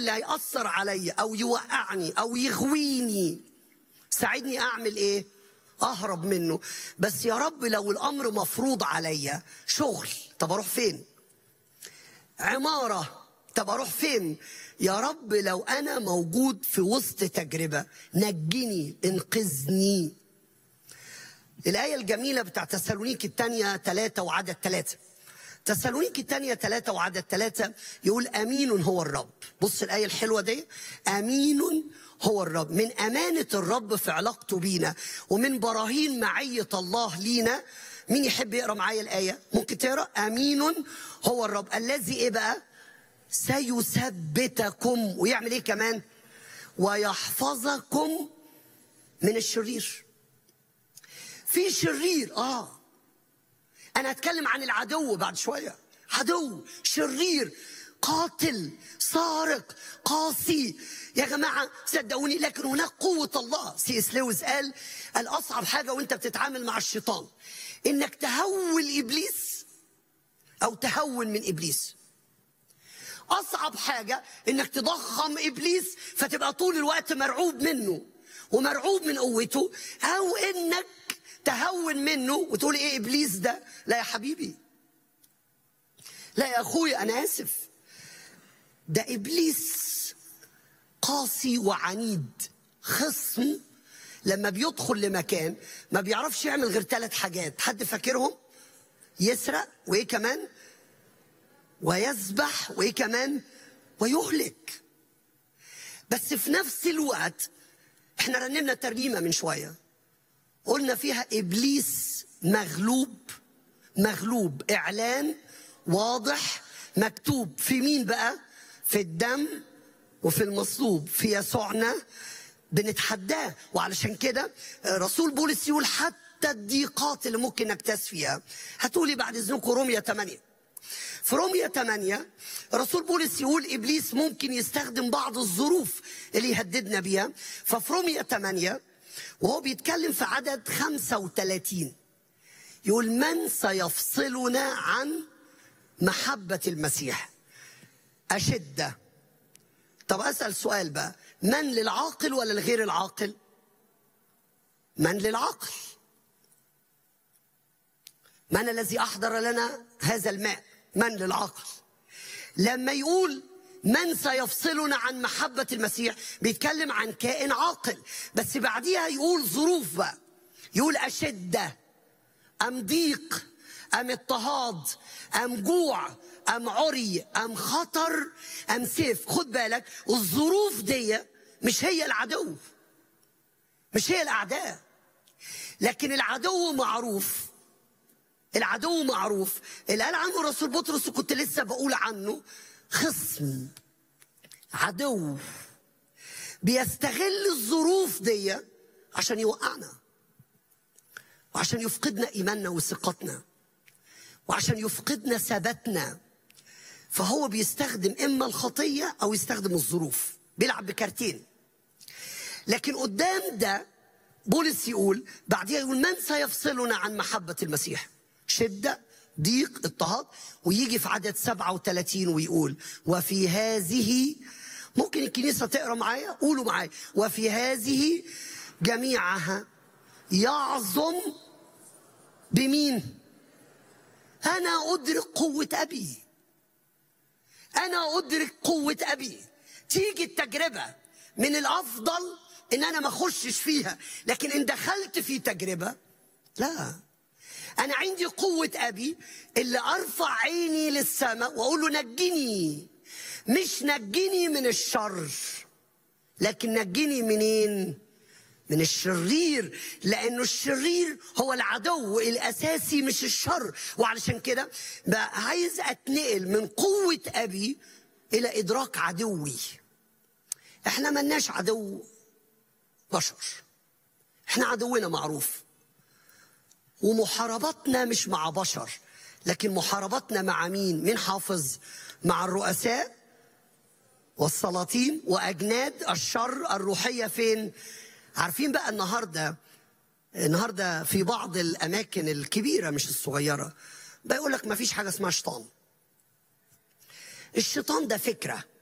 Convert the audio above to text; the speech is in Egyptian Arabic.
اللي هيأثر عليا او يوقعني او يغويني ساعدني اعمل ايه اهرب منه بس يا رب لو الامر مفروض عليا شغل طب اروح فين عماره طب اروح فين يا رب لو انا موجود في وسط تجربه نجني انقذني الآية الجميلة بتاع تسالونيك الثانية ثلاثة وعدد ثلاثة تسالونيك الثانية ثلاثة وعدد ثلاثة يقول أمين هو الرب بص الآية الحلوة دي أمين هو الرب من أمانة الرب في علاقته بينا ومن براهين معية الله لينا مين يحب يقرأ معايا الآية ممكن تقرأ أمين هو الرب الذي إيه بقى سيثبتكم ويعمل إيه كمان ويحفظكم من الشرير في شرير اه انا هتكلم عن العدو بعد شويه عدو شرير قاتل سارق قاسي يا جماعه صدقوني لكن هناك قوه الله سي اس لويس قال الاصعب حاجه وانت بتتعامل مع الشيطان انك تهول ابليس او تهون من ابليس اصعب حاجه انك تضخم ابليس فتبقى طول الوقت مرعوب منه ومرعوب من قوته او انك تهون منه وتقول ايه ابليس ده لا يا حبيبي لا يا اخويا انا اسف ده ابليس قاسي وعنيد خصم لما بيدخل لمكان ما بيعرفش يعمل غير ثلاث حاجات حد فاكرهم يسرق وايه كمان ويذبح وايه كمان ويهلك بس في نفس الوقت احنا رنمنا ترنيمه من شويه قلنا فيها ابليس مغلوب مغلوب اعلان واضح مكتوب في مين بقى في الدم وفي المصلوب في يسوعنا بنتحداه وعلشان كده رسول بولس يقول حتى الضيقات اللي ممكن نجتاز فيها هتقولي بعد اذنكم روميا 8 في روميا 8 رسول بولس يقول ابليس ممكن يستخدم بعض الظروف اللي يهددنا بيها ففي روميا 8 وهو بيتكلم في عدد 35 يقول من سيفصلنا عن محبة المسيح أشدة طب أسأل سؤال بقى من للعاقل ولا لغير العاقل من للعاقل من الذي أحضر لنا هذا الماء من للعاقل لما يقول من سيفصلنا عن محبة المسيح بيتكلم عن كائن عاقل بس بعديها يقول ظروف بقى يقول أشدة أم ضيق أم اضطهاد أم جوع أم عري أم خطر أم سيف خد بالك الظروف دي مش هي العدو مش هي الأعداء لكن العدو معروف العدو معروف اللي قال عنه رسول بطرس وكنت لسه بقول عنه خصم عدو بيستغل الظروف دي عشان يوقعنا وعشان يفقدنا ايماننا وثقتنا وعشان يفقدنا ثباتنا فهو بيستخدم اما الخطيه او يستخدم الظروف بيلعب بكارتين لكن قدام ده بولس يقول بعديها يقول من سيفصلنا عن محبه المسيح شده ضيق اضطهاد ويجي في عدد 37 ويقول وفي هذه ممكن الكنيسة تقرا معايا قولوا معايا وفي هذه جميعها يعظم بمين أنا أدرك قوة أبي أنا أدرك قوة أبي تيجي التجربة من الأفضل إن أنا ما أخشش فيها لكن إن دخلت في تجربة لا أنا عندي قوة أبي اللي أرفع عيني للسماء وأقول له نجني مش نجني من الشر لكن نجني منين؟ من الشرير لأنه الشرير هو العدو الأساسي مش الشر وعلشان كده بقى عايز أتنقل من قوة أبي إلى إدراك عدوي إحنا ملناش عدو بشر إحنا عدونا معروف ومحاربتنا مش مع بشر لكن محاربتنا مع مين مين حافظ مع الرؤساء والسلاطين واجناد الشر الروحيه فين عارفين بقى النهارده النهارده في بعض الاماكن الكبيره مش الصغيره بيقول لك ما فيش حاجه اسمها شيطان الشيطان ده فكره